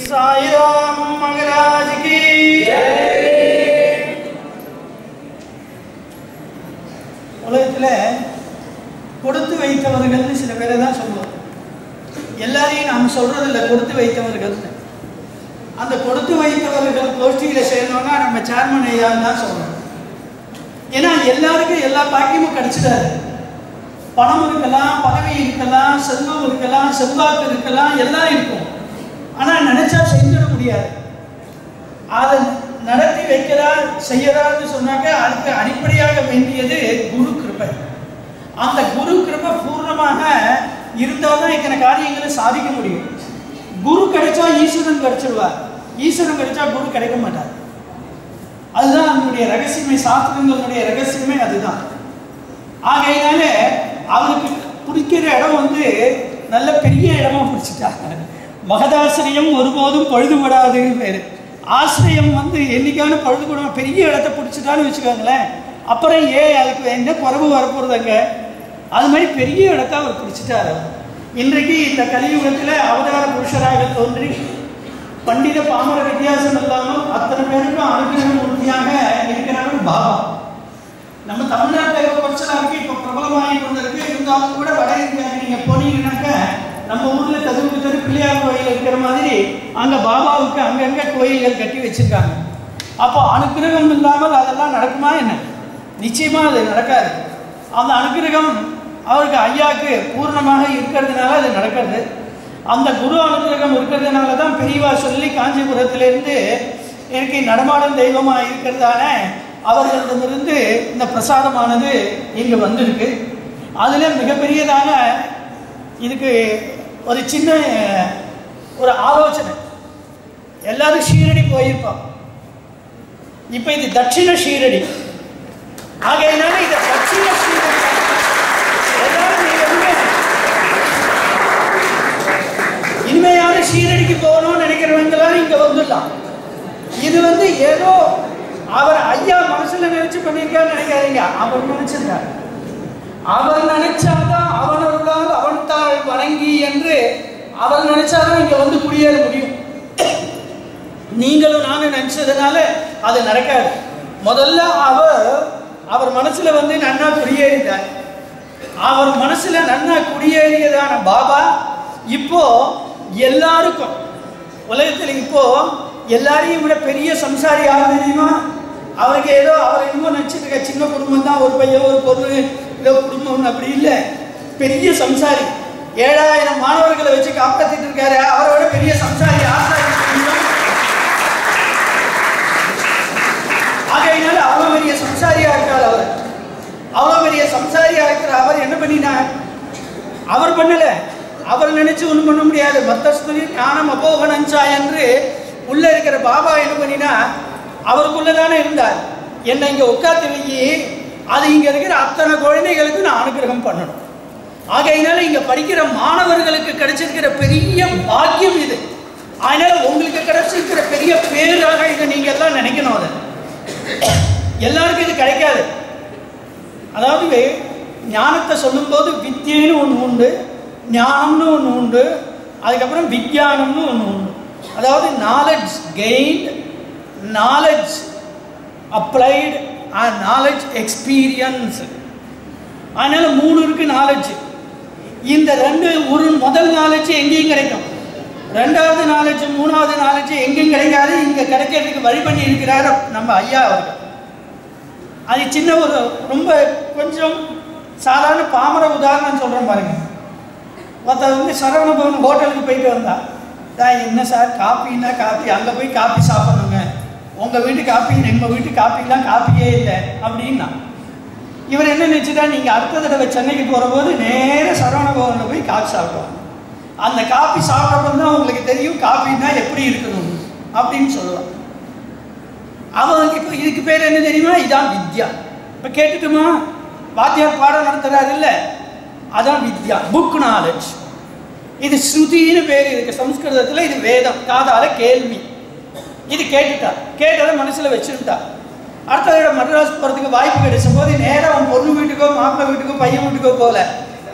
சாய்ராம் மகராஜ் கி உலகத்தில் கொடுத்து வைத்தவர்கள்னு சில பேரை தான் சொல்லுவோம் எல்லாரையும் நாம் சொல்றதில்ல கொடுத்து வைத்தவர்கள் அந்த கொடுத்து வைத்தவர்கள் கோஷ்டியில் சேரணும்னா நம்ம சேர்மன் ஐயான்னு தான் சொல்லணும் ஏன்னா எல்லாருக்கும் எல்லா பாக்கியமும் கிடைச்சிடாது பணம் இருக்கலாம் பதவி இருக்கலாம் செல்வம் இருக்கலாம் செல்வாக்கு இருக்கலாம் எல்லாம் இருக்கும் ஆனால் நினைச்சா செஞ்சிட முடியாது அதை நடத்தி வைக்கிறார் செய்யறாருன்னு சொன்னாக்க அதுக்கு அடிப்படையாக வேண்டியது குரு கிருபை அந்த குரு கிருபை பூர்ணமாக இருந்தால் தான் இத்தனை காரியங்களை சாதிக்க முடியும் குரு கிடைச்சா ஈஸ்வரன் கிடைச்சிடுவார் ஈஸ்வரன் கிடைச்சா குரு கிடைக்க மாட்டார் அதுதான் அதனுடைய ரகசியமே சாஸ்திரங்களுடைய ரகசியமே அதுதான் ஆகையினால அவருக்கு பிடிக்கிற இடம் வந்து நல்ல பெரிய இடமா பிடிச்சிட்டாங்க மகதாசிரியம் ஒருபோதும் பழுதுபடாதுன்னு பேர் ஆசிரியம் வந்து என்னைக்கான பழுதுபடும் பெரிய இடத்த பிடிச்சிட்டான்னு வச்சுக்கோங்களேன் அப்புறம் ஏன் அதுக்கு என்ன குறைவு வரப்போகிறதுங்க அது மாதிரி பெரிய இடத்த அவர் பிடிச்சிட்டாரு இன்றைக்கு இந்த கலியுகத்தில் அவதார புருஷராக தோன்றி பண்டித பாமர வித்தியாசம் இல்லாமல் அத்தனை பேருக்கும் அனுகிரகம் உறுதியாக இருக்கிறார்கள் பாபா நம்ம தமிழ்நாட்டில் பிரச்சனைக்கு இப்போ பிரபலமாகி கொண்டிருக்கு இருந்தாலும் கூட வட இந்தியாவுக்கு நீங்கள் போனீங்கன்னாக்க நம்ம ஊரில் தெருவுக்கு தெரு பிள்ளையார் கோயில் இருக்கிற மாதிரி அங்கே பாபாவுக்கு அங்கங்கே கோயில்கள் கட்டி வச்சிருக்காங்க அப்போ அனுக்கிரகம் இல்லாமல் அதெல்லாம் நடக்குமா என்ன நிச்சயமாக அது நடக்காது அந்த அனுக்கிரகம் அவருக்கு ஐயாவுக்கு பூர்ணமாக இருக்கிறதுனால அது நடக்கிறது அந்த குரு அனுகிரகம் இருக்கிறதுனால தான் பெரியவா சொல்லி காஞ்சிபுரத்திலிருந்து எனக்கு நடமாடும் தெய்வமாக இருக்கிறதான அவர்களிடமிருந்து இந்த பிரசாதமானது இங்கே வந்திருக்கு அதில் மிகப்பெரியதாக இதுக்கு ஒரு சின்ன ஒரு ஆலோசனை எல்லாரும் ஷீரடி போயிருப்போம் இப்போ இது தட்சிண ஷீரடி ஆகையினால இது தட்சிண ஷீரடி எல்லாரும் நீங்க வந்து இனிமையான ஷீரடிக்கு போகணும்னு நினைக்கிறவங்களாம் இங்கே வந்துடலாம் இது வந்து ஏதோ அவர் ஐயா மனசுல நினைச்சு பண்ணியிருக்காரு நினைக்காதீங்க அவர் நினைச்சிருக்காரு அவர் நினைச்சாதான் அவனருளால் அவன் தாள் வணங்கி என்று அவர் நினைச்சாதான் இங்க வந்து குடியேற முடியும் நீங்களும் நானும் நினைச்சதுனால அது நடக்காது முதல்ல அவர் அவர் மனசுல வந்து நன்னா குடியேறிட்டார் அவர் மனசுல நன்னா குடியேறியதான பாபா இப்போ எல்லாருக்கும் உலகத்தில் இப்போ எல்லாரையும் விட பெரிய சம்சாரி யார் தெரியுமா அவருக்கு ஏதோ அவர் என்னமோ நினச்சிருக்க சின்ன குடும்பம் தான் ஒரு பையன் ஒரு பொண்ணு ஏதோ குடும்பம் அப்படி இல்லை பெரிய சம்சாரி ஏழாயிரம் மாணவர்களை வச்சு காப்பாத்திட்டு இருக்காரு அவரை விட பெரிய சம்சாரி ஆசாரி தெரியுமா? ஆகையினால அவ்வளோ பெரிய சம்சாரியா இருக்கார் அவர் அவ்வளோ பெரிய சம்சாரியா இருக்கிற அவர் என்ன பண்ணினார் அவர் பண்ணல அவர் நினைச்சு ஒன்றும் பண்ண முடியாது மத்தஸ்துதி ஞானம் அபோகனஞ்சா என்று உள்ள இருக்கிற பாபா என்ன பண்ணினா அவருக்குள்ள தானே இருந்தார் என்னை இங்கே உட்காந்து வை அது இங்கே இருக்கிற அத்தனை குழந்தைகளுக்கு நான் அனுகிரகம் பண்ணணும் ஆகையினால இங்கே படிக்கிற மாணவர்களுக்கு கிடைச்சிருக்கிற பெரிய பாக்கியம் இது அதனால உங்களுக்கு கிடைச்சிருக்கிற பெரிய பேராக இதை நீங்கள் எல்லாம் நினைக்கணும் அதை எல்லாருக்கும் இது கிடைக்காது அதாவது ஞானத்தை சொல்லும்போது வித்தியன்னு ஒன்று உண்டு ஞானம்னு ஒன்று உண்டு அதுக்கப்புறம் விஞ்ஞானம்னு ஒன்று உண்டு அதாவது knowledge gained knowledge applied and knowledge experience அதனால் மூணு இருக்குது நாலெட்ஜ் இந்த ரெண்டு ஒரு முதல் நாலேஜ் எங்கேயும் கிடைக்கும் ரெண்டாவது நாலேஜ் மூணாவது நாலேஜ் எங்கேயும் கிடைக்காது இங்கே கிடைக்கிறதுக்கு வழி பண்ணி இருக்கிறார் நம்ம ஐயா அவர்கள் அது சின்ன ஒரு ரொம்ப கொஞ்சம் சாதாரண பாமர உதாரணம் சொல்கிறேன் பாருங்க ஒருத்தர் வந்து சரவண பவன் ஹோட்டலுக்கு போயிட்டு வந்தா "சார், என்ன சார் காப்பின்னா காப்பி அங்கே போய் காப்பி சாப்பிடணுங்க உங்கள் வீட்டு காப்பி எங்கள் வீட்டு காப்பிலாம் காப்பியே இல்லை அப்படின்னா இவர் என்ன நினச்சிட்டா நீங்கள் அடுத்த தடவை சென்னைக்கு போகிற போது நேர சரவண பவனில் போய் காப்பி சாப்பிடுவாங்க அந்த காப்பி சாப்பிட்றப்ப தான் உங்களுக்கு தெரியும் காப்பின்னா எப்படி இருக்கணும் அப்படின்னு சொல்லுவாங்க அவன் இப்போ இதுக்கு பேர் என்ன தெரியுமா இதான் வித்யா இப்போ கேட்டுட்டுமா வாத்தியார் பாடம் நடத்துறாரு இல்லை அதான் வித்யா புக் நாலேஜ் இது ஸ்ருதின்னு பேர் இருக்கு சம்ஸ்கிருதத்தில் இது வேதம் காதால கேள்வி இது கேட்டுட்டா கேட்டதை மனசில் வச்சுருந்தா அடுத்த தடவை மദ്രാஸ் போகிறதுக்கு வாய்ப்பு கிடைச்ச போது நேராக அவன் பொண்ணு வீட்டுக்கோ மாப்பிள்ளை வீட்டுக்கோ பையன் வீட்டுக்கோ போகல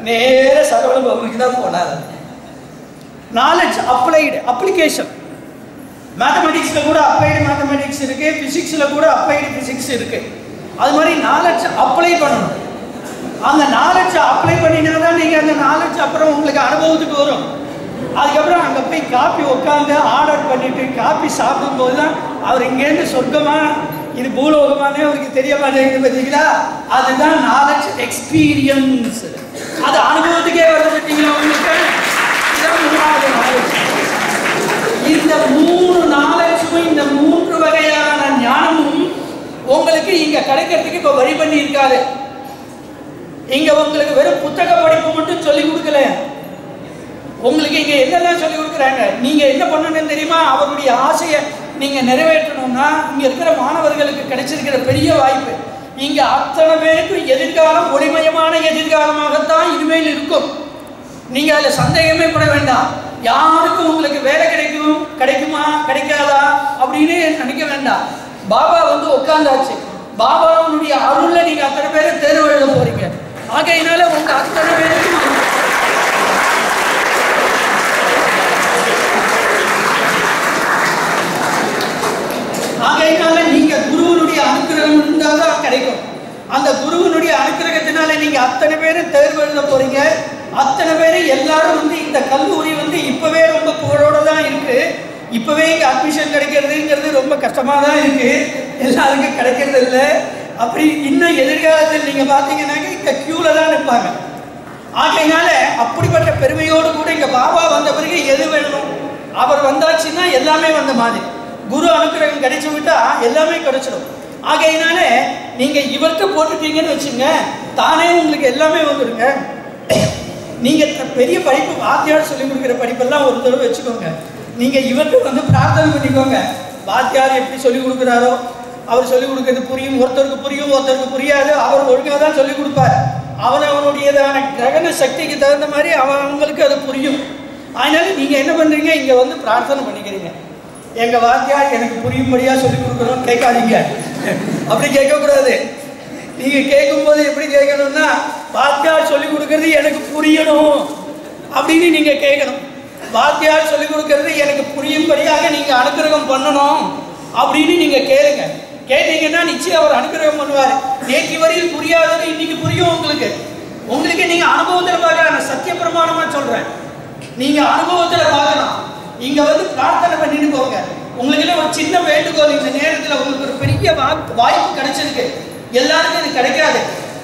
நேர சரவண பவனுக்கு தான் போனார் நாலேஜ் அப்ளைடு அப்ளிகேஷன் மேத்தமெட்டிக்ஸில் கூட அப்ளைடு மேத்தமெட்டிக்ஸ் இருக்கு ஃபிசிக்ஸில் கூட அப்ளைடு ஃபிசிக்ஸ் இருக்கு அது மாதிரி நாலேஜ் அப்ளை பண்ணணும் அந்த நாலேஜ் அப்ளை பண்ணினா தான் நீங்கள் அந்த நாலேஜ் அப்புறம் உங்களுக்கு அனுபவத்துக்கு வரும் அதுக்கப்புறம் அங்கே போய் காப்பி உட்காந்து ஆர்டர் பண்ணிட்டு காப்பி சாப்பிடும்போது தான் அவர் இங்கேருந்து சொர்க்கமா இது பூலோகமானே அவருக்கு தெரிய மாட்டேங்குது பார்த்தீங்களா அதுதான் நாலேஜ் எக்ஸ்பீரியன்ஸ் அது அனுபவத்துக்கே வருது பார்த்தீங்களா உங்களுக்கு இதுதான் மூணாவது நாலேஜ் இந்த மூணு நாலேஜும் இந்த மூன்று வகையான ஞானமும் உங்களுக்கு இங்க கிடைக்கிறதுக்கு இப்ப வழி பண்ணி இருக்காரு இங்க உங்களுக்கு வெறும் புத்தக படிப்பு மட்டும் சொல்லி கொடுக்கல உங்களுக்கு இங்க என்னெல்லாம் சொல்லி கொடுக்குறாங்க நீங்க என்ன பண்ணணும்னு தெரியுமா அவருடைய ஆசையை நீங்க நிறைவேற்றணும்னா இங்க இருக்கிற மாணவர்களுக்கு கிடைச்சிருக்கிற பெரிய வாய்ப்பு இங்க அத்தனை பேருக்கும் எதிர்காலம் ஒளிமயமான எதிர்காலமாகத்தான் இனிமேல் இருக்கும் நீங்க அதுல சந்தேகமே பட வேண்டாம் யாருக்கும் உங்களுக்கு வேலை கிடைக்கும் கிடைக்குமா கிடைக்காதா அப்படின்னு நினைக்க வேண்டாம் பாபா வந்து உட்கார்ந்தாச்சு பாபாவுடைய அருள்ல நீங்க அத்தனை பேரை தேர்வு எழுத போறீங்க ஆகையினால உங்க அத்தனை பேருக்கும் ஆகையினால நீங்க குருவனுடைய அனுக்கிரகம் இருந்தால் தான் கிடைக்கும் அந்த குருவனுடைய அனுக்கிரகத்தினால நீங்க அத்தனை பேரும் தேர்வு எழுத போறீங்க அத்தனை பேரும் எல்லாரும் வந்து இந்த கல்லூரி வந்து இப்பவே ரொம்ப புகழோட தான் இருக்கு இப்பவே இங்க அட்மிஷன் கிடைக்கிறதுங்கிறது ரொம்ப கஷ்டமா தான் இருக்கு எல்லாருக்கும் கிடைக்கிறது இல்லை அப்படி இன்னும் எதிர்காலத்தில் நீங்க பாத்தீங்கன்னாக்க இங்க கியூல தான் நிற்பாங்க ஆகையினால அப்படிப்பட்ட பெருமையோடு கூட இங்க பாபா வந்த பிறகு எது வேணும் அவர் வந்தாச்சுன்னா எல்லாமே வந்த மாதிரி குரு அனுக்கிரகம் கிடைச்சு விட்டா எல்லாமே கிடைச்சிடும் ஆகையினால நீங்க இவருக்கு போட்டுட்டீங்கன்னு வச்சுங்க தானே உங்களுக்கு எல்லாமே வந்துடுங்க நீங்க த- பெரிய படிப்பு வாத்தியார் சொல்லி கொடுக்குற படிப்பெல்லாம் ஒரு தடவை வச்சுக்கோங்க நீங்க இவருக்கு வந்து பிரார்த்தனை பண்ணிக்கோங்க வாத்தியார் எப்படி சொல்லி கொடுக்குறாரோ அவர் சொல்லி கொடுக்கறது புரியும் ஒருத்தருக்கு புரியும் ஒருத்தருக்கு புரியாது அவர் ஒழுங்காக தான் சொல்லி கொடுப்பார் அவன் அவனுடையதான கிரகண சக்திக்கு தகுந்த மாதிரி அவன் அவங்களுக்கு அது புரியும் அதனால நீங்க என்ன பண்றீங்க இங்க வந்து பிரார்த்தனை பண்ணிக்கிறீங்க எங்க வாத்தியார் எனக்கு புரியும்படியா சொல்லி கொடுக்கணும் கேட்காதீங்க அப்படி கேட்கக்கூடாது நீங்க கேட்கும்போது எப்படி கேட்கணும்னா வாத்தியார் சொல்லி கொடுக்கறது எனக்கு புரியணும் அப்படின்னு நீங்க கேட்கணும் வாத்தியார் சொல்லி கொடுக்கறது எனக்கு புரியும்படியாக நீங்க அனுக்கிரகம் பண்ணணும் அப்படின்னு நீங்க கேளுங்க கேட்டீங்கன்னா நிச்சயம் அவர் அனுக்கிரகம் பண்ணுவார் நேற்று வரையில் புரியாதது இன்னைக்கு புரியும் உங்களுக்கு உங்களுக்கு நீங்க அனுபவத்துல பார்க்கலாம் நான் சத்திய பிரமாணமா சொல்றேன் நீங்க அனுபவத்துல பார்க்கலாம் இங்க வந்து பிரார்த்தனை பண்ணிட்டு போங்க உங்களுக்கு ஒரு சின்ன வேண்டுகோள் இந்த நேரத்துல உங்களுக்கு ஒரு பெரிய வாய்ப்பு வாய்ப்பு கிடைச்சிருக்கு எல்லாருக்கும் இது கிடைக்காது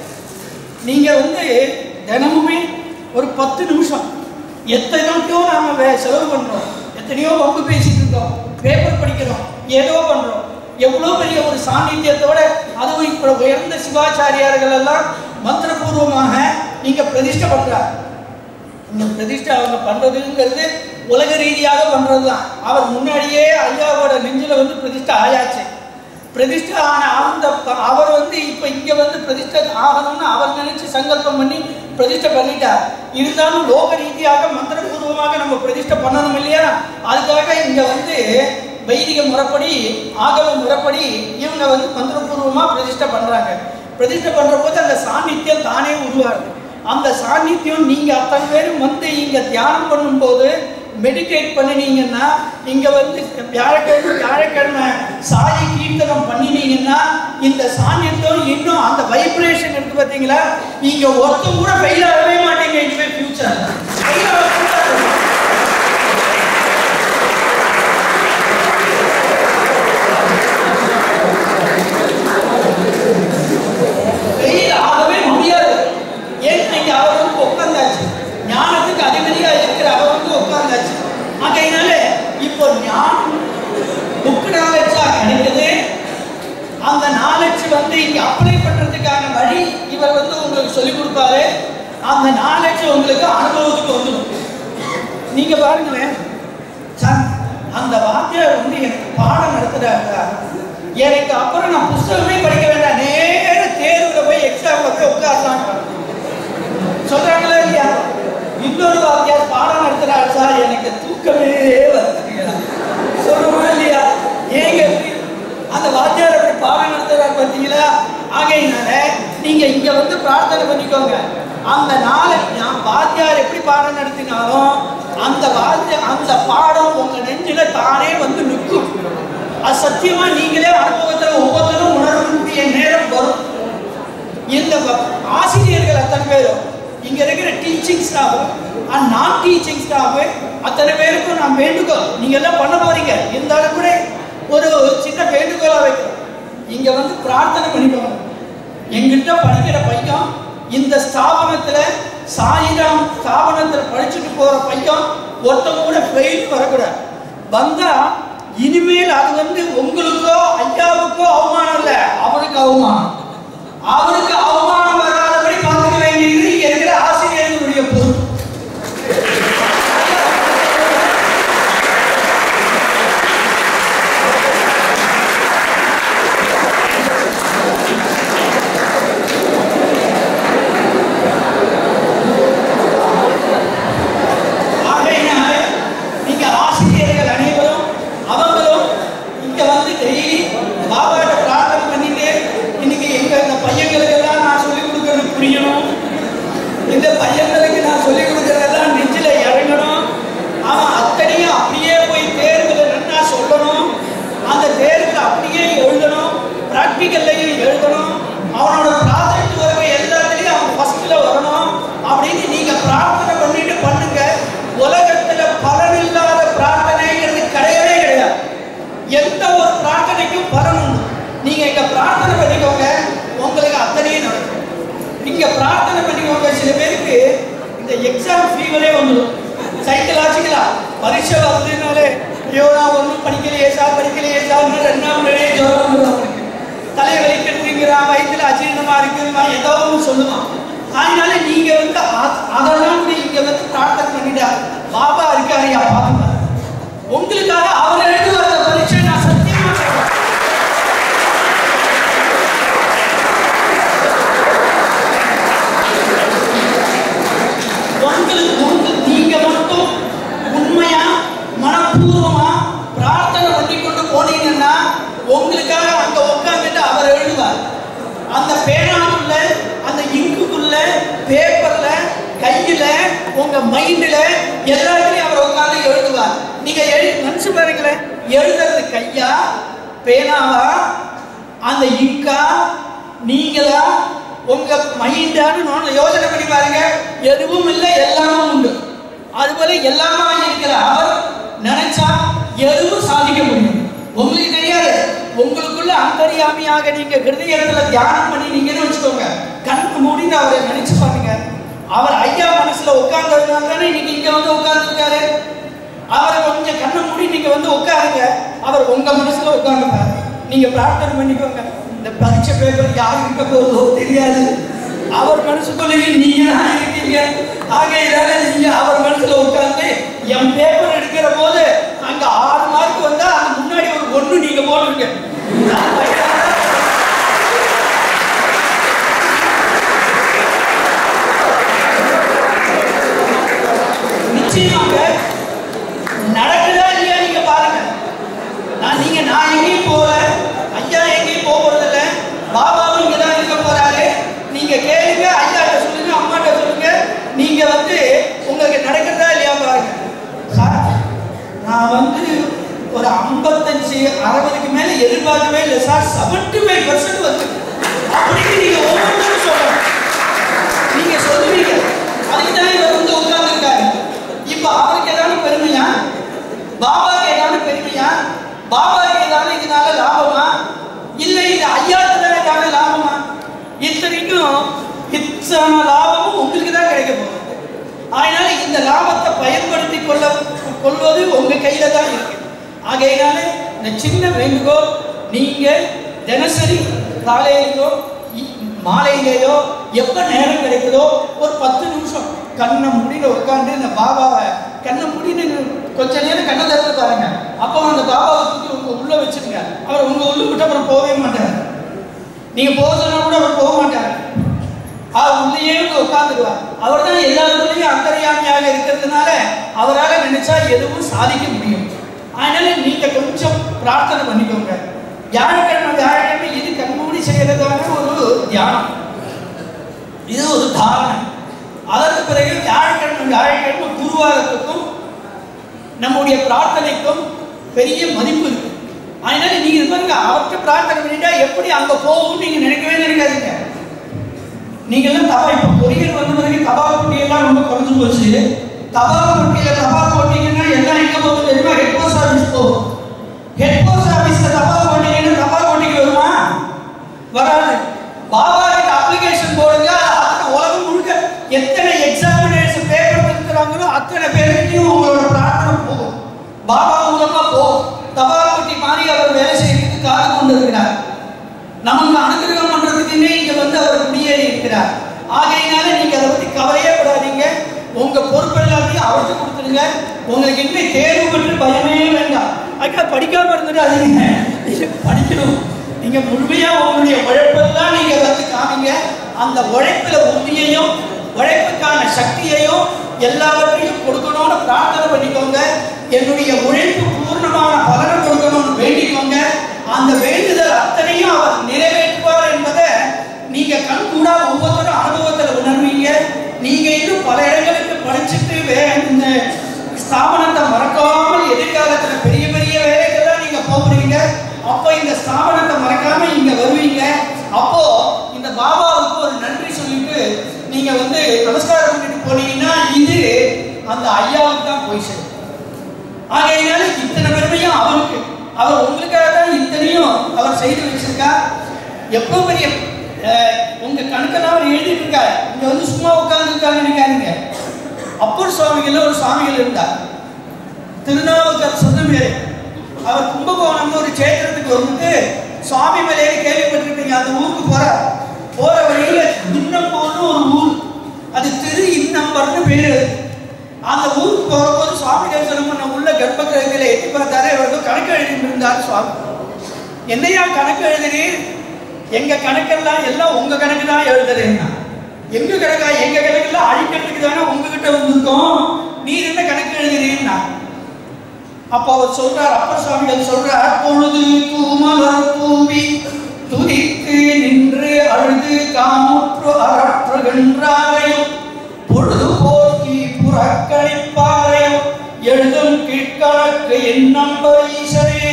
நீங்க வந்து தினமுமே ஒரு பத்து நிமிஷம் எத்தனையோ நாம வே- செலவு பண்றோம் எத்தனையோ வகுப்பு பேசிட்டு இருக்கோம் பேப்பர் படிக்கிறோம் ஏதோ பண்றோம் எவ்வளோ பெரிய ஒரு சாநித்தியத்தோட அதுவும் இப்போ உயர்ந்த சிவாச்சாரியார்கள் எல்லாம் மந்திரபூர்வமாக நீங்க பிரதிஷ்டை பண்றாங்க இந்த பிரதிஷ்டை அவங்க பண்றதுங்கிறது உலக ரீதியாக பண்றதுதான் அவர் முன்னாடியே ஐயாவோட நெஞ்சில வந்து பிரதிஷ்டை ஆயாச்சு பிரதிஷ்டை ஆன அந்த ப- அவர் வந்து இப்ப இங்க வந்து பிரதிஷ்டை ஆகணும்னு அவர் நினைச்சு சங்கல்பம் பண்ணி பிரதிஷ்டை பண்ணிட்டார் இருந்தாலும் லோக ரீதியாக மந்திரபூர்வமாக நம்ம பிரதிஷ்டை பண்ணணும் இல்லையா அதுக்காக இங்க வந்து வைதிக முறைப்படி ஆகம முறைப்படி இவங்க வந்து மந்திரபூர்வமா பிரதிஷ்டை பண்றாங்க பிரதிஷ்டை பண்ற போது அந்த சாநித்தியம் தானே உருவாகுது அந்த சாநித்தியம் நீங்க அத்தனை பேரும் வந்து இங்க தியானம் பண்ணும்போது மெடிடேட் பண்ணினீங்கன்னா இங்க வந்து வியாழக்கிழமை வியாழக்கிழமை சாயி கீர்த்தனம் பண்ணினீங்கன்னா இந்த சாநித்தியம் இன்னும் அந்த வைப்ரேஷன் இருக்கு பார்த்தீங்களா நீங்க ஒருத்தம் கூட ஃபெயில் ஆகவே மாட்டீங்க இனிமே ஃபியூச்சர் ஃபெயில் ஆகக்கூடாது வெயில் ஆகவே முடியாது ஏன் நீங்க அவர் வந்து உட்கார்ந்தாச்சு ஞானத்துக்கு அதிபதியா இருக்கிற அவர் வந்து உட்கார்ந்தாச்சு ஆகையினால இப்போ ஞானம் புக் நாலேஜா கிடைக்குது அந்த நாலேஜ் வந்து இங்க அப்ளை பண்றதுக்கான வழி இவர் வந்து உங்களுக்கு சொல்லி கொடுப்பாரு அந்த நாலேஜ் உங்களுக்கு அனுபவத்துக்கு வந்துடும் நீங்க பாருங்களேன் சார் அந்த வாத்தியார் வந்து எனக்கு பாடம் நடத்துறாங்க எனக்கு அப்புறம் நான் புஸ்தகமே படிக்க வேண்டாம் நேர தேர்வுல போய் எக்ஸாம்ல போய் உட்காரலாம் சொல்றாங்களா இல்லையா இன்னொரு வாத்தியார் பாடம் நடத்துறாரு சார் எனக்கு தூக்கமே வருது சொல்றோமா இல்லையா ஏங்க இப்படி? அந்த வாத்தியார் அப்படி பாடம் நடத்துறாரு பார்த்தீங்களா ஆகையினால நீங்க இங்க வந்து பிரார்த்தனை பண்ணிக்கோங்க அந்த நாளை நான் வாத்தியார் எப்படி பாடம் நடத்தினாலும் அந்த வாத்திய அந்த பாடம் உங்க நெஞ்சில தானே வந்து நிற்கும் அது சத்தியமா நீங்களே அனுபவத்துல ஒவ்வொருத்தரும் உணரக்கூடிய நேரம் வரும் இந்த வ- ஆசிரியர்கள் அத்தனை பேரும் இங்க இருக்கிற teaching staff and non teaching staff அத்தனை பேருக்கும் நான் வேண்டுகோள் நீங்க எல்லாம் பண்ண போறீங்க இருந்தாலும் கூட ஒரு சின்ன வேண்டுகோளா வைக்கிறேன் இங்க வந்து பிரார்த்தனை பண்ணிக்கோங்க எங்கிட்ட படிக்கிற பையன் இந்த ஸ்தாபனத்துல சாயிராம் ஸ்தாபனத்துல படிச்சுட்டு போற பையன் ஒருத்தவங்க கூட ஃபெயில் வரக்கூடாது வந்தா இனிமேல் அது வந்து உங்களுக்கோ ஐயாவுக்கோ அவமானம் இல்ல அவனுக்கு அவமானம் அவனுக்கு அவமானம் வராதபடி பார்த்துக்க வேண்டியது இங்க இருக்கிற ஆசிரியர்களுடைய பொறுப்பு ஆகையினால நீங்க ஆசிரியர்கள் அனைவரும் அவங்களும் இங்க வந்து டெய்லி பாபாட்ட பிரார்த்தனை பண்ணிட்டு இன்னைக்கு எங்க இந்த பையங்களுக்கெல்லாம் நான் சொல்லிக் கொடுக்கறது புரியணும் இந்த பையங்களுக்கு நான் சொல்லிக் கொடுக்கறதெல்லாம் நெஞ்சில இறங்கணும் அவன் அத்தனையும் அப்படியே போய் தேர்வுல நன்னா சொல்லணும் அந்த தேர்வுல அப்படியே எழுதணும் ப்ராக்டிக்கல்லையும் எழுதணும் அவனோட ப்ராஜெக்ட் ஒர்க் எல்லாத்துலயும் அவன் ஃபர்ஸ்ட்ல வரணும் அப்படின்னு நீங்க பிரார்த்தனை பண்ணிட்டு பண்ணுங்க உலகத்துல பலனில்லாத பிரார்த்தனைங்கிறது கிடையவே கிடையாது எந்த ஒரு பிரார்த்தனைக்கும் பலன் உண்டு நீங்க இங்க பிரார்த்தனை பண்ணிக்கோங்க உங்களுக்கு அத்தனையும் நடக்கும் இங்க பிரார்த்தனை பண்ணிக்கோங்க சில பேருக்கு இந்த எக்ஸாம் ஃபீவரே வந்துடும் சைக்கலாஜிக்கலா பரீட்சை வருதுனாலே ஐயோ நான் ஒன்றும் படிக்கலையே சார் படிக்கலையே சார் ரெண்டாம் நிலையே ஜோரம் வந்துடும் அவனுக்கு தலை வலிக்கிறதுங்கிறான் வயிற்றுல அஜீரணமா இருக்குமா ஏதோ ஒன்று சொல்லுவான் அதனால நீங்க வந்து அ- அதெல்லாம் கூட இங்க வந்து பிரார்த்தனை பண்ணிட்டா பாபா இருக்காருயா பாத்துக்க உங்களுக்காக அவர் எழுதி வர பரீட்சை நான் சத்தியமா சொல்றேன் உங்களுக்கு உங்க- நீங்க மட்டும் உண்மையா மனப்பூர்வமா பிரார்த்தனை பண்ணி கொண்டு போனீங்கன்னா உங்களுக்காக அங்க உட்கார்ந்துட்டு அவர் எழுதுவார் அந்த பேனாக்குள்ள அந்த இங்குக்குள்ள பேப்பர்ல கையில உங்க மைண்ட்ல எல்லாத்துலயும் அவர் உட்கார்ந்து எழுதுவார் நீங்க எழு மனுஷன் பாருங்களேன் எழுதுறது கையா பேனாவா அந்த இங்கா நீங்களா உங்க மைண்டான்னு நான் யோசனை பண்ணி பாருங்க எதுவும் இல்லை எல்லாமும் உண்டு அதுபோல எல்லாமே இருக்கிற அவர் நினைச்சா எதுவும் சாதிக்க முடியும் உங்களுக்கு தெரியாது உங்களுக்குள்ள அந்தரியாமியாக நீங்க ஹிருதயத்துல தியானம் பண்ணி நீங்கன்னு வச்சுக்கோங்க கண்ணு மூடின்னு அவரை நினைச்சு பாருங்க அவர் ஐயா மனசுல உட்கார்ந்ததுனால தானே இன்னைக்கு இங்க வந்து உட்கார்ந்துருக்காரு அவரை கொஞ்சம் கண்ணை மூடி நீங்க வந்து உட்காருங்க அவர் உங்க மனசுல உட்கார்ந்துப்பாரு நீங்க பிரார்த்தனை பண்ணிக்கோங்க இந்த பரீட்சை பேப்பர் யார் இருக்க போதோ தெரியாது அவர் மனசுக்குள்ளேயும் நீங்க தான் இருக்கீங்க ஆகையினால நீங்க அவர் மனசுல உட்கார்ந்து என் பேப்பர் எடுக்கிற போது அங்க ஆறு மார்க் வந்தா அந்த முன்னாடி ஒரு ஒண்ணு நீங்க போட்டுருங்க நிச்சயமாக நடக்குதா இல்லையா நீங்க பாருங்க நான் நீங்க நான் எங்கேயும் போகல ஐயா எங்கேயும் போக போறதில்ல பாபாவும் இங்க தான் இருக்க போறாரு நீங்க கேளுங்க ஐயாட்ட சொல்லுங்க அம்மாட்ட சொல்லுங்க நீங்க வந்து உங்களுக்கு நடக்கிறதா இல்லையா பாருங்க சார் நான் வந்து ஒரு ஐம்பத்தஞ்சு அறுபதுக்கு மேல எதிர்பார்க்கவே இல்லை சார் செவன்டி ஃபைவ் பர்சன்ட் வந்து அப்படின்னு நீங்க ஒவ்வொன்றும் சொல்லணும் நீங்க சொல்லுவீங்க அதுக்கு தான் இவர் வந்து உட்கார்ந்துருக்காரு இப்ப அவருக்கு ஏதாவது பெருமையா பாபாக்கு ஏதாவது பெருமையா பாபாக்கு ஏதாவது இதனால லாபமா இல்ல இது ஐயாவுக்கு தான் ஏதாவது லாபமா இத்தனைக்கும் இத்தனை லாபமும் உங்களுக்கு தான் கிடைக்க போகுது அதனால இந்த லாபத்தை பயன்படுத்தி கொள்ள கொள்வது உங்க கையில தான் இருக்கு ஆகையினால இந்த சின்ன வேண்டுகோள் நீங்க தினசரி காலையிலயோ இ- மாலையிலேயோ எப்ப நேரம் கிடைக்குதோ ஒரு பத்து நிமிஷம் கண்ணை மூடின உட்காந்து இந்த பாபாவை கண்ணை மூடின்னு கொஞ்ச நேரம் கண்ணை திறந்து பாருங்க அப்போ அந்த பாபாவை தூக்கி உங்க உள்ள வச்சிருங்க அவர் உங்க உள்ள விட்டு அப்புறம் போகவே மாட்டார் நீங்க போக சொன்னா கூட அவர் போக மாட்டார் அவர் உள்ளேயே உட்கார்ந்துடுவார் அவர் தான் எல்லாருக்குள்ளேயும் அந்தரியாமியாக இருக்கிறதுனால அவரால் நினைச்சா எதுவும் சாதிக்க முடியும் அதனால நீங்க கொஞ்சம் பிரார்த்தனை பண்ணிக்கோங்க வியாழக்கிழமை வியாழக்கிழமை இது கண்மூடி செய்யறதான ஒரு தியானம் இது ஒரு தாரணை அதற்கு பிறகு வியாழக்கிழமை வியாழக்கிழமை குருவாகத்துக்கும் நம்முடைய பிரார்த்தனைக்கும் பெரிய மதிப்பு இருக்கு அதனால நீங்க இது பாருங்க அவர்கிட்ட பிரார்த்தனை பண்ணிட்டா எப்படி அங்க போகும் நீங்க நினைக்கவே நினைக்காதீங்க நீங்க எல்லாம் தபா இப்ப பொறிகள் வந்த பிறகு தபா போட்டி எல்லாம் ரொம்ப குறைஞ்சு போச்சு தபா போட்டியில தபா போட்டீங்கன்னா எல்லாம் எங்க போகும் தெரியுமா ஹெட் போஸ்ட் ஆபீஸ் போகும் ஹெட் போஸ்ட் ஆபீஸ்ல தபா போட்டீங்கன்னா தபா போட்டிக்கு வருமா வராது பாபா கிட்ட அப்ளிகேஷன் போடுங்க அத்தனை உலகம் முழுக்க எத்தனை எக்ஸாமினேஷன் பேப்பர் இருக்கிறாங்களோ அத்தனை பேருக்கையும் உங்களோட பிரார்த்தனை போகும் பாபா மூலமா போகும் தபா போட்டி மாதிரி அவர் வேலை செய்யறதுக்கு காத்து கொண்டு இருக்கிறார் நமக்கு அனுகிரகம் பண்றதுக்குன்னே இங்க வந்து அவர் குடியேறி இருக்கிறார் ஆகையினால நீங்க அதை பத்தி கவலையே படாதீங்க உங்க பொறுப்பு எல்லாத்தையும் அவருக்கு கொடுத்துருங்க உங்களுக்கு இனிமே தேர்வு பற்றி பயமே வேண்டாம் அக்கா படிக்காம இருந்துடாதீங்க நீங்க படிக்கணும் நீங்க முழுமையா உங்களுடைய உழைப்பெல்லாம் நீங்க வந்து காமிங்க அந்த உழைப்புல உறுதியையும் உழைப்புக்கான சக்தியையும் எல்லாவற்றையும் கொடுக்கணும்னு பிரார்த்தனை பண்ணிக்கோங்க என்னுடைய உழைப்பு பூர்ணமான பலனை கொடுக்கணும்னு வேண்டிக்கோங்க அந்த வேண்டுதல் அத்தனையும் அவர் நிறைவேற்றுவார் என்பதை நீங்க கண்கூடா ஒவ்வொருத்தரும் அனுபவத்துல உணர்வீங்க நீங்க இன்னும் பல இடங்களுக்கு படிச்சுட்டு வே இந்த ஸ்தாபனத்தை மறக்காமல் எதிர்காலத்துல பெரிய பெரிய வேலைகள்லாம் நீங்க போகிறீங்க அப்போ இந்த ஸ்தாபனத்தை மறக்காம இங்க வருவீங்க அப்போ இந்த பாபாவுக்கு ஒரு நன்றி சொல்லிட்டு நீங்க வந்து நமஸ்காரம் பண்ணிட்டு போனீங்கன்னா இது அந்த ஐயாவுக்கு தான் போய் சேரும் ஆகையினால இத்தனை பெருமையும் அவருக்கு அவர் உங்களுக்காக தான் இத்தனையும் அவர் செய்து வச்சிருக்கார் எவ்வளவு பெரிய அஹ், உங்க கணக்கெல்லாம் அவர் எழுதிட்டு இருக்கார் இங்க வந்து சும்மா உட்கார்ந்து இருக்காங்க நினைக்காதீங்க அப்பர் சுவாமிகள் ஒரு சுவாமிகள் இருந்தார் திருநாவுக்கர் சொந்தம் பேரு அவர் கும்பகோணம்னு ஒரு சேத்திரத்துக்கு வந்துட்டு சுவாமி மலையை கேள்விப்பட்டிருப்பீங்க அந்த ஊருக்கு போறார் போற வழியில இன்னம்பூர்னு ஒரு ஊர் அது திரு இன்னம்பர்னு பேரு அந்த ஊருக்கு போகும்போது சுவாமி தரிசனம் பண்ண உள்ள கர்ப்ப கிரகத்தில் எட்டி பார்த்தாரு அவர் ஏதோ கணக்கு எழுதிட்டு இருந்தார் சுவாமி என்னையா கணக்கு எழுதுறீர் எங்க கணக்கெல்லாம் எல்லாம் உங்க கணக்கு தான் எழுதுறேன்னா எங்க கணக்கா எங்க கணக்கெல்லாம் அழிக்கிறதுக்கு தானே உங்ககிட்ட வந்திருக்கோம் நீர் என்ன கணக்கு எழுதுறீன்னா அப்போ அவர் சொல்றார் அப்பர் சுவாமிகள் சொல்றார் பொழுது தூமலர் தூவி துதித்து நின்று அழுது காமுற்று அறற்றுகின்றாரையும் பொழுது போக்கி புறக்கணிப்பாரையும் எழுதும் கீழ்கணக்கு எண்ணம்பர் ஈசரே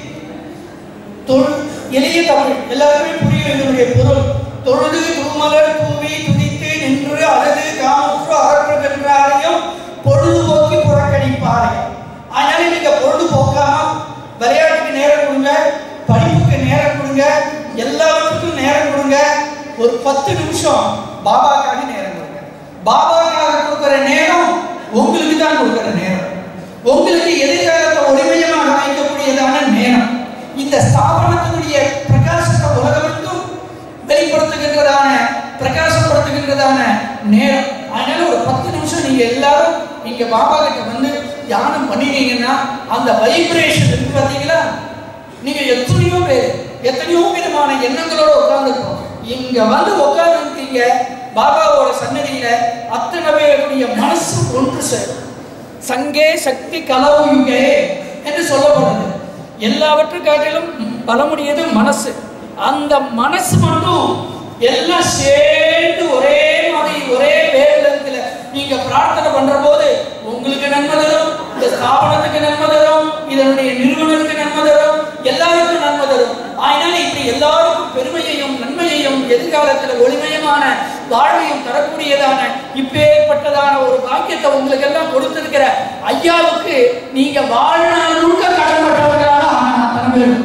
தொழு எளிய தமிழ் எல்லாருமே புரியும் இதனுடைய பொருள் தொழுது தூமலர் தூவி துதித்து நின்று அழுது காமுற்று அறற்றுகின்றாரையும் பொழுதுபோக்கி புறக்கணிப்பாரையும் அதனால நீங்க பொழுதுபோக்காம விளையாட்டுக்கு நேரம் கொடுங்க படிப்புக்கு நேரம் கொடுங்க எல்லாவற்றுக்கும் நேரம் கொடுங்க ஒரு பத்து நிமிஷம் பாபாக்காக நேரம் கொடுங்க பாபாக்காக கொடுக்கிற நேரம் உங்களுக்கு தான் கொடுக்கிற நேரம் உங்களுக்கு எதிர்காலத்தை ஒளிமயமாக வைக்கக்கூடியதான நேரம் இந்த ஸ்தாபனத்தினுடைய பிரகாசத்தை உலகமெங்கும் வெளிப்படுத்துகின்றதான பிரகாசப்படுத்துகின்றதான நேரம் அதனால ஒரு பத்து நிமிஷம் நீங்க எல்லாரும் இங்க பாபா கிட்ட வந்து தியானம் பண்ணினீங்கன்னா அந்த வைப்ரேஷன் இருக்கு பார்த்தீங்களா நீங்க எத்தனையோ பேர் எத்தனையோ விதமான எண்ணங்களோட உட்கார்ந்துருக்கோம் இங்க வந்து உட்கார்ந்துருக்கீங்க பாபாவோட சன்னதியில அத்தனை பேருடைய மனசு ஒன்று சேரும் சங்கே சக்தி கலவுயுகே என்று சொல்லப்படுது எல்லாவற்றும் காட்டிலும் பலமுடையது மனசு அந்த மனசு மட்டும் எல்லாம் சேர்ந்து ஒரே மாதிரி ஒரே வேகத்துல நீங்க பிரார்த்தனை பண்ற போது உங்களுக்கு நன்மை தரும் இந்த ஸ்தாபனத்துக்கு நன்மை தரும் இதனுடைய நிறுவனத்துக்கு நன்மை தரும் எல்லாருக்கும் நன்மை தரும் அதனால இப்படி எல்லாருக்கும் பெருமையையும் நன்மையையும் எதிர்காலத்துல ஒளிமயமான வாழ்வையும் தரக்கூடியதான இப்பேற்பட்டதான ஒரு பாக்கியத்தை உங்களுக்கு எல்லாம் கொடுத்திருக்கிற ஐயாவுக்கு நீங்க வாழ்நாள் முழுக்க கடன்பட்டவர்களாக ஆனா அத்தனை பேரும்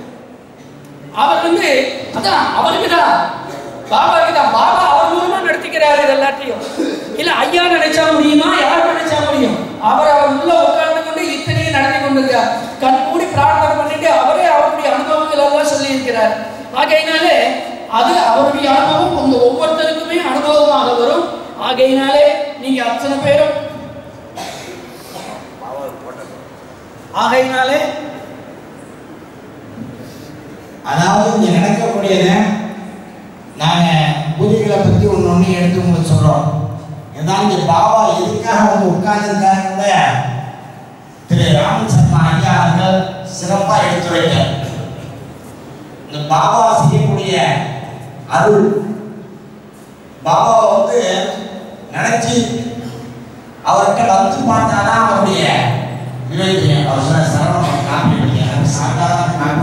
அவர் வந்து அதான் அவருக்கு தான் பாபாவுக்கு தான் பாபா அவர் மூலமா நடத்திக்கிறாரு இது எல்லாத்தையும் இல்ல ஐயா நினைச்சா முடியுமா யார் நினைச்சா முடியும் அவர் அவர் உள்ள உட்கார்ந்து கொண்டு இத்தனையும் நடத்தி கொண்டிருக்கார் கண் மூடி பிரார்த்தனை பண்ணிட்டு அவரே அவருடைய அனுபவங்கள் எல்லாம் சொல்லி இருக்கிறார் ஆகையினாலே அது அவருடைய அனுபவம் உங்க ஒவ்வொருத்தருக்குமே அனுபவமாக வரும் ஆகையினாலே நீங்க அத்தனை பேரும் ஆகையினாலே அதாவது இங்க நடக்கக்கூடியது நாங்க பூஜைகளை பத்தி ஒன்று ஒன்று எடுத்து உங்களுக்கு சொல்றோம் இதான் இங்க பாபா எதுக்காக வந்து உட்கார்ந்துருக்காங்க திரு ராமசர்மா ஐயா அவர்கள் சிறப்பா எடுத்துரைத்தார் இந்த பாபா செய்யக்கூடிய அருள் பாபா வந்து நினைச்சு அவர்கிட்ட வந்து பார்த்தாதான் அவருடைய விவேகம் அவர் சொன்ன சரவணம் காப்பி படிக்க சாதாரண காப்பி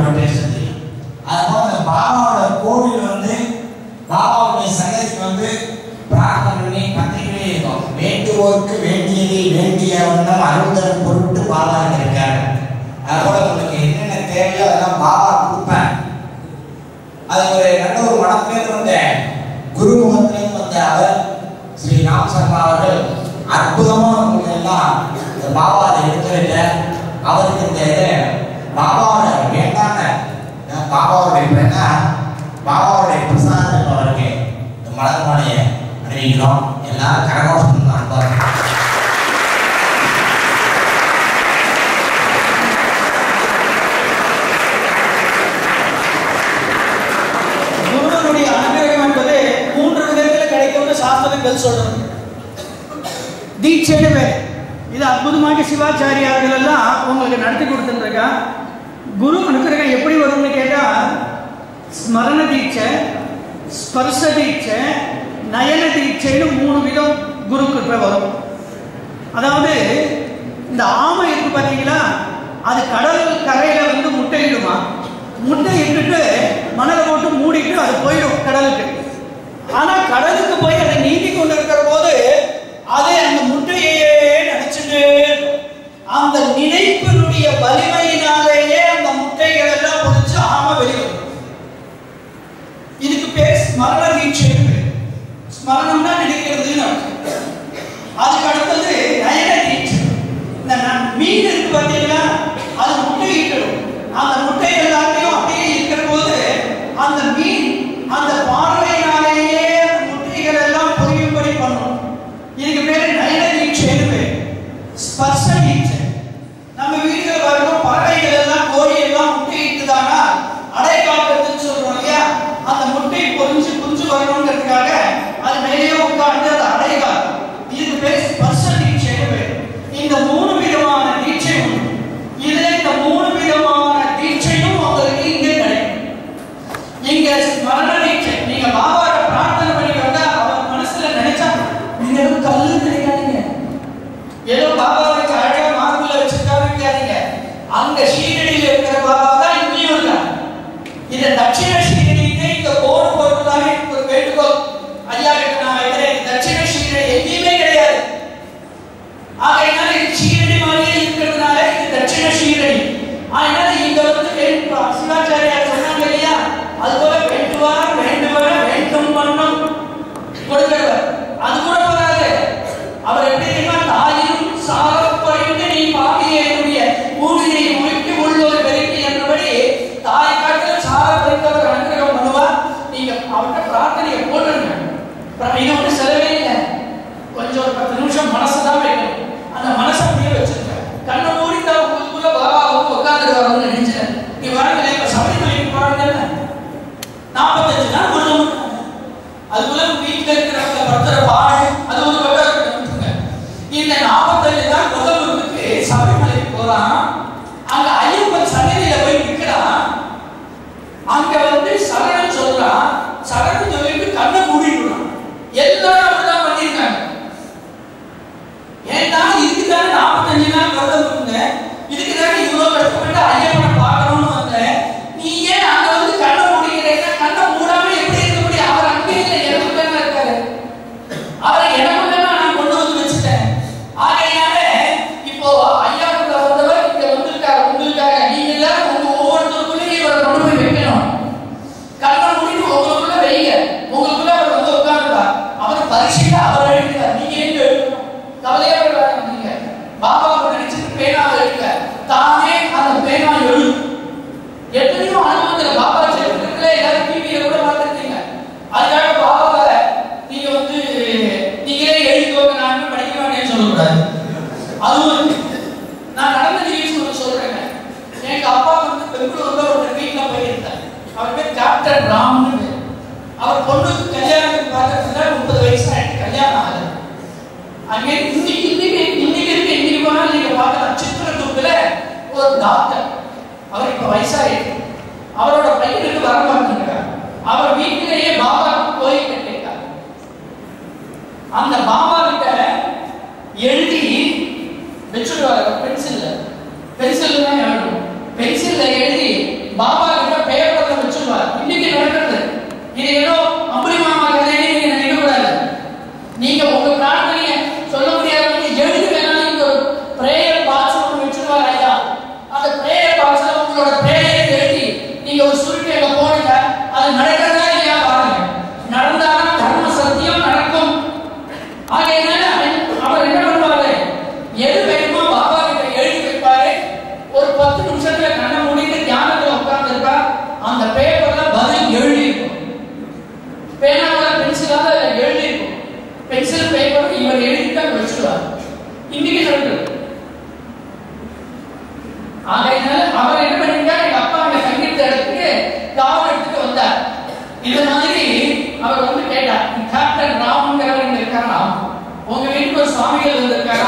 பொழுது பாபாவோட வேண்டான பாபாவுடைய பேனா பாபாவுடைய பிரசாதம் அவருக்கு இந்த மலர் மாலையை அணிவிக்கிறோம் எல்லாரும் கரகோஷம் அன்பாக குருவனுடைய அனுகிரகம் என்பது மூன்று விதத்தில் கிடைக்கும்னு சாஸ்திரங்கள் சொல்றது தீட்சைன்னு பேர் இது அற்புதமாக சிவாச்சாரியார்கள் எல்லாம் உங்களுக்கு நடத்தி கொடுத்துருக்கா குரு அனுகிரகம் எப்படி வரும்னு கேட்டா ஸ்மரண தீட்சை ஸ்பர்ச தீட்சை நயன தீட்சைன்னு மூணு விதம் குரு கிருப்பை வரும் அதாவது இந்த ஆமை இருக்கு பார்த்தீங்களா அது கடல் கரையில வந்து முட்டையிடுமா முட்டை இட்டுட்டு மணலை போட்டு மூடிட்டு அது போயிடும் கடலுக்கு ஆனா கடலுக்கு போய் அதை நீந்தி கொண்டு இருக்கிற போது அது அந்த முட்டையையே நினைச்சிட்டு இருக்கும். அந்த நினைப்பினுடைய வலிமையினாலேயே அந்த முட்டைகள் எல்லாம் முடிச்சு ஆமை வெளியிடும் இதுக்கு பேர் ஸ்மரண தீட்சைன்னு பேர். ஸ்மரணம்னா நினைக்கிறதுன்னு அர்த்தம் அதுக்கு அடுத்தது நயன தீட்சை இந்த ந- மீன் இருக்கு பார்த்தீங்களா அது முட்டையிட்டுடும் அந்த முட்டை எல்லாத்தையும் அப்படியே இருக்கிற போது அந்த மீன் அந்த பார்வையினாலேயே அந்த முட்டைகள் எல்லாம் புரியும்படி பண்ணும் இதுக்கு பேரு நயன தீட்சைன்னு பேர் ஸ்பர்ச தீட்சை நம்ம வீடுகள் வரணும் பறவைகள் எல்லாம் கோழி எல்லாம் முட்டையிட்டுதானா அடை காக்கிறதுன்னு சொல்றோம் இல்லையா அந்த முட்டை பொறிஞ்சு குஞ்சு வரணுங்கிறதுக்காக அது மேலேயே உட்கார்ந்து அதை அடை காக்கும் இதுக்கு பேர் ஸ்பர்ச தீட்சைன்னு பேர் இந்த மூணு விதமான தீட்சை உண்டு இதுல இந்த மூணு விதமான தீட்சையும் உங்களுக்கு இங்கே கிடைக்கும் இங்க ஸ்மரண தீட்சை நீங்க பாபாவை பிரார்த்தனை பண்ணி வந்தா அவர் மனசுல நினைச்சா நீங்க எதுவும் கல்லு கிடைக்காதீங்க ஏதோ பாபாவை அழகா மார்பில் வச்சிருக்காருங்க அங்க ஷீரடியில் இருக்கிற பாபா தான் இங்கேயும் இருக்காங்க இந்த தட்சிண ஷீரடிக்கு இங்க போர் போட்டுதானே ஒரு வேண்டுகோள் ஐயா கிட்ட நான் வைக்கிறேன் தட்சிண ஷீரடி எங்கேயுமே கிடையாது ஆகையினால இது ஷீரடி மாதிரியே இருக்கிறதுனால இது தட்சிண ஷீரடி அதனால இங்க வந்து வேண்டு சிவாச்சாரியார் சொன்னாங்க இல்லையா அது போல வேண்டுவார் வேண்டுவர் வேண்டும் பண்ணும் கொடுக்கிறவர் அது கூட போறாது அவர் எப்படி தெரியுமா தாயினும் சாரப்படைந்து நீ பாவியனுடைய ஊழியை உயிர்த்து உள்ளோர் பெருக்கி என்றபடி தாய் காட்டிலும் சார பறித்தவர் அனுகிரகம் பண்ணுவார் நீங்க அவர்கிட்ட பிரார்த்தனையை போட்டுருங்க அப்புறம் இது ஒன்றும் செலவே இல்லை கொஞ்சம் ஒரு பத்து நிமிஷம் மனசு தான் வைக்கணும் அந்த மனசை அப்படியே வச்சிருக்க கண்ணை மூடி தான் உங்களுக்குள்ள பாபா வந்து உட்காந்துருவாருன்னு நினைச்சேன் நீ வரங்களே இப்ப சபரிமலைக்கு போறாங்கல்ல நாற்பத்தஞ்சு நாள் கொண்டு அதுக்குள்ள வீட்டுல இருக்கிற அந்த பத்திர பானை அது ஒரு பக்கம் இருக்கட்டும்ங்க. இந்த நாற்பத்தஞ்சு நாள் முதல்வருக்கு சபரிமலைக்கு போறான் அங்க ஐயப்பன் சன்னதியில போய் நிக்கிறான் அங்க வந்து சரணம் சொல்றான் சரணம் சொல்லிட்டு கண்ணை மூடிடுறான் எல்லாரும் அப்படிதான் பண்ணிருக்காங்க ஏன்னா இதுக்கு தானே நாற்பத்தஞ்சு நாள் விரதம் இருந்தேன் இதுக்கு தானே இவ்வளவு கஷ்டப்பட்டு ஐயப்பனை பார்க்கணும்னு வந்தேன் நீ ஏன் அங்க வந்து கண்ணை மூடிக்கிறேன்னா கண்ணை மூடாம எப்படி இருக்க முடியும் அவர் அங்கே இல்லை எனக்குள்ள தான் இருக்காரு அவரை எனக்குள்ள தான் நான் கொண்டு வந்து வச்சுட்டேன் ஆகையினால இப்போ ஐயா கூட வந்தவர் இங்க வந்திருக்காரு உங்களுக்காக நீங்க எல்லாரும் உங்க ஒவ்வொருத்தருக்குள்ளேயும் இவரை கொண்டு போய் வைக்கணும் கண்ணை மூடிட்டு உங்களுக்குள்ள வைங்க உங்களுக்குள்ள அவர் வந்து உட்கார்ந்துருவார் அவர் பரீட்சையில அவர் எழுதுகிறார் நீங்க எங்க எழுதணும் கவலையா விடாதீங்க நீங்க பாபாவை நினைச்சிட்டு பேனாவை எடுக்க தானே அந்த பேனா எழுதும் எத்தனையோ அனுபவத்துல பாபா சரித்திரத்துல எல்லாரும் டிவியில கூட பார்த்துருக்கீங்க அதுக்காக பாபாவை நீங்க வந்து நீங்களே எழுதிக்கோங்க நான் இன்னும் படிக்க வேண்டியன்னு சொல்லக்கூடாது அதுவும் இருக்கு. நான் நடந்த நிகழ்ச்சி ஒன்று சொல்றேங்க எங்க அப்பா வந்து பெங்களூர்ல ஒரு வீட்டுல போயிருந்தார் அவர் பேர் கேப்டன் ராம்னு பேர். அவர் பொண்ணுக்கு கல்யாணத்துக்கு பார்க்கறதுல முப்பது வயசு ஆயிட்டு கல்யாணம் ஆகல அங்கே இன்னைக்கு இன்னைக்கு இன்னைக்கு இருக்கு இன்னைக்கு போனாலும் நீங்க பார்க்கலாம் சித்திரத்தூர்ல ஒரு டாக்டர் அவர் இப்ப வயசாயிருக்கு அவரோட பையனுக்கு வர மாட்டேங்கிறார் அவர் வீட்டிலேயே பாபா கோயில் கட்டியிருக்கார் அந்த பாபா கிட்ட எழுதி வச்சுடுவார் பென்சில்ல பென்சில் தான் எழுதணும் பென்சில்ல எழுதி பாபா கிட்ட பேப்பர்ல வச்சுடுவார் இன்னைக்கு நடக்கிறது இது ஏதோ அம்புலி மாமா கதைன்னு நீங்க நினைக்க கூடாது நீங்க உங்க பிரார்த்தனைய சொல்ல முடியாதவங்க எழுதி வேணாலும் இங்க ஒரு பிரேயர் பாக்ஸ் ஒன்று வச்சிருவார் ஐயா அந்த பிரேயர் பாக்ஸ்ல உங்களோட பிரேயர் எழுதி நீங்க ஒரு சுருட்டு அங்க போடுங்க அது நடக்கிறதா இல்லையா பாருங்க நடந்தாலும் தர்ம சத்தியம் நடக்கும் ஆகையினால அவர் என்ன பண்ணுவாரு எது வேணுமோ பாபா கிட்ட எழுதி வைப்பாரு ஒரு பத்து நிமிஷம் இந்த மாதிரி அவர் வந்து கேட்டார் கேப்டன் ராமங்கிறவர் இங்க இருக்காரா உங்க வீட்டுக்கு ஒரு சுவாமிகள் வந்திருக்காரா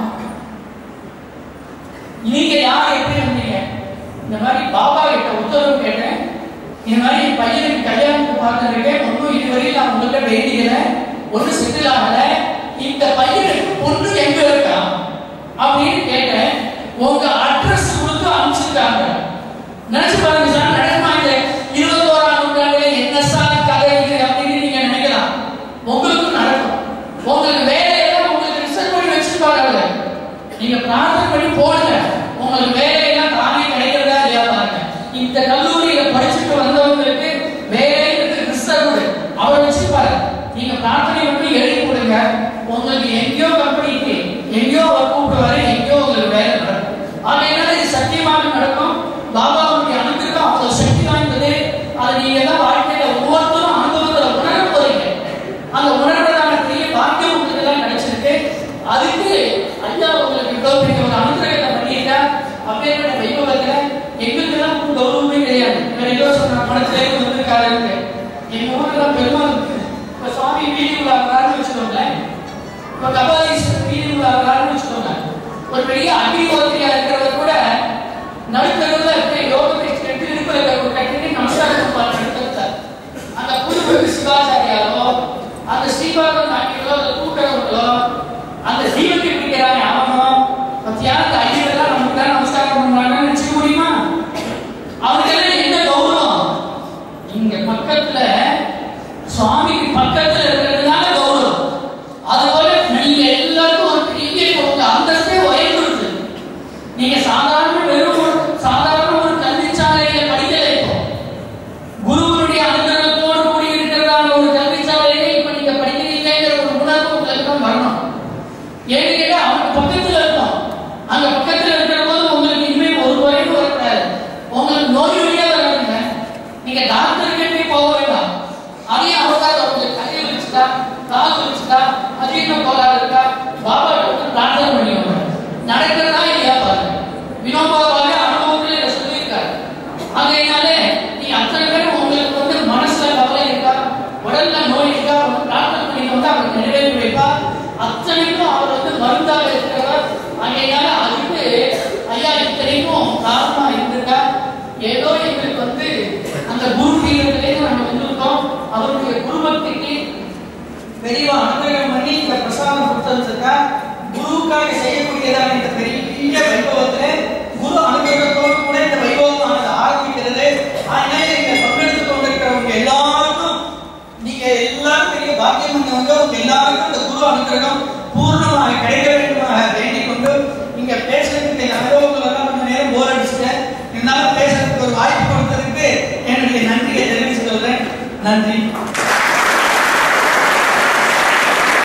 நீங்க யார் எப்படி வந்தீங்க இந்த மாதிரி பாபா கிட்ட உத்தரவு கேட்டேன் இந்த மாதிரி என் பையனுக்கு கல்யாணத்துக்கு பார்த்துருக்கேன் ஒன்றும் இதுவரையில் நான் உங்கள்கிட்ட வேண்டியல ஒன்றும் செட்டில் ஆகல இந்த பையனுக்கு பொண்ணு எங்க இருக்கா அப்படின்னு கேட்டேன் உங்க அட்ரஸ் கொடுத்து அனுப்பிச்சிருக்காங்க நினைச்சு பாருங்க சார் நடக்குமா இது இருபத்தோராம் நூற்றாண்டுல என்ன சார் கதை இது அப்படின்னு நீங்க நினைக்கலாம் உங்களுக்கும் நடக்கும் உங்களுக்கு வேலையெல்லாம் உங்களுக்கு ரிசர்வ் பண்ணி வச்சிருப்பாங்க நீங்க பிரார்த்தனை பண்ணி போடுங்க உங்களுக்கு வேலையெல்லாம் தானே கிடைக்கிறதா இல்லையா பாருங்க இந்த கல்லூரியில படிச்சுட்டு வந்தவங்களுக்கு வேலைங்கிறது ரிசர்வ் அவரை வச்சிருப்பாரு நீங்க பிரார்த்தனை பண்ணி எழுதி கொடுங்க உங்களுக்கு எங்கேயோ கம்பெனிக்கு எங்கேயோ அவர் கூப்பிடுவாரு எங்கேயோ உங்களுக்கு வேலை நடக்கும் ஆகையினால இது சத்தியமாக நடக்கும் பாபாவுடைய அனுகிரகம் அவ்வளவு சக்தி வாய்ந்தது அதை நீங்க தான் வாழ்க்கையில ஒவ்வொருத்தரும் அனுபவத்துல உணர போறீங்க அந்த உணர்வுதான பெரிய பாக்கியம் உங்களுக்கு எல்லாம் கிடைச்சிருக்கு அதுக்கு ஐயா உங்களுக்கு இவ்வளவு பெரிய ஒரு அனுகிரகத்தை பண்ணிட்டா அப்பேற்பட்ட வைபவத்துல எங்களுக்கு எல்லாம் ஒரு கௌரவமே கிடையாது இவர் ஏதோ சொன்ன பணத்துல இருந்து வந்திருக்காரு எங்க ஊர்ல பெருமாள் இருக்கு இப்ப சுவாமி வீதி உள்ளாருன்னு வச்சுக்கோங்களேன் இப்ப கபாலீஸ்வரர் வீதி உள்ளாருன்னு வச்சுக்கோங்க ஒரு பெரிய அக்னிஹோத்திரியா இருக்கிறவர் கூட நடுத்தருவுல இருக்க யோகத்தை கட்டி இருக்கிற கட்டி நமஸ்காரம் பார்த்து அந்த குழுவுக்கு சிவாச்சாரியாரோ அந்த ஸ்ரீபாதம் நாட்டிகளோ அந்த கூட்டுறவர்களோ அந்த தீபத்தை பிடிக்கிறாங்க அவனோ பத்தியா அந்த ஐயரெல்லாம் நமக்கு தான் நமஸ்காரம் பண்றாங்கன்னு நினைச்சுக்க முடியுமா அவனுக்கெல்லாம் என்ன கௌரவம் இங்க பக்கத்துல சுவாமிக்கு பக்கத்துல இருக்கிறதுனால கௌரவம் அதுபோல நீங்க எல்லாருக்கும் ஒரு பெரிய உங்க அந்தஸ்தே உயர்ந்துருச்சு நீங்க சாதாரண வெறும் ஒரு சாதாரண ஒரு கல்விச்சாலையில படிக்கல இப்போ குருவனுடைய அனுகிரகத்தோடு கூடி இருக்கிறதான ஒரு கல்விச்சாலையில இப்ப நீங்க படிக்கிறீங்கிற ஒரு உணர்வு உங்களுக்கு தான் வரணும் ஏன்னு கேட்டா அவனுக்கு பக்கத்துல இருக்கும் அங்க பக்கத்துல இருக்கிற போது உங்களுக்கு இனிமே ஒரு குறையும் வரக்கூடாது உங்களுக்கு நோய் வழியா வராதுங்க நீங்க டாக்டருக்கு போய் போக வேண்டாம் அதையும் அவருக்காக உங்களுக்கு கை வச்சுட்டா கால் வச்சுட்டா அஜீரண கோளாறு இருக்கா பாபா வந்து பிரார்த்தனை பண்ணிக்கோங்க நடக்கிறதா இல்லையா பாருங்க வினோபா பாவே அனுபவத்துல இதை சொல்லியிருக்காரு ஆகையினாலே நீ அத்தனை பேர் உங்களுக்கு வந்து மனசுல கவலை இருக்கா உடல்ல நோய் இருக்கா வந்து பிரார்த்தனை பண்ணிக்கோங்க அவர் நிறைவேற்றி வைப்பார் அத்தனைக்கும் அவர் வந்து மருந்தாக இருக்கிறவர் ஆகையினால அதுக்கு ஐயா இத்தனைக்கும் காரணமா இருந்திருக்கா ஏதோ எங்களுக்கு வந்து அந்த குரு பீடத்திலேருந்து நம்ம வந்திருக்கோம் அவருடைய குருபக்திக்கு பெரியவா அனுகிரகம் பண்ணி இந்த பிரசாதம் கொடுத்ததுக்கா குருவுக்காக செய்யக்கூடியதான இந்த பெரிய வைபவத்திலே குரு அனுகிரகத்தோடு கூட இந்த வைபவமானது ஆரம்பிக்கிறது அதனால இங்க பங்கெடுத்து கொண்டிருக்கிறவங்க எல்லாருக்கும் நீங்க எல்லாரும் பெரிய பாக்கியம் பண்ணவங்க உங்க எல்லாருக்கும் இந்த குரு அனுகிரகம் பூர்ணமாக கிடைக்க வேண்டுமாக வேண்டிக் கொண்டு இங்க பேசுறதுக்கு இந்த அனுபவங்கள் எல்லாம் கொஞ்சம் நேரம் போர் அடிச்சுட்டேன் இருந்தாலும் பேசுறதுக்கு ஒரு வாய்ப்பு கொடுத்ததுக்கு என்னுடைய நன்றியை தெரிவித்துக் கொள்றேன் நன்றி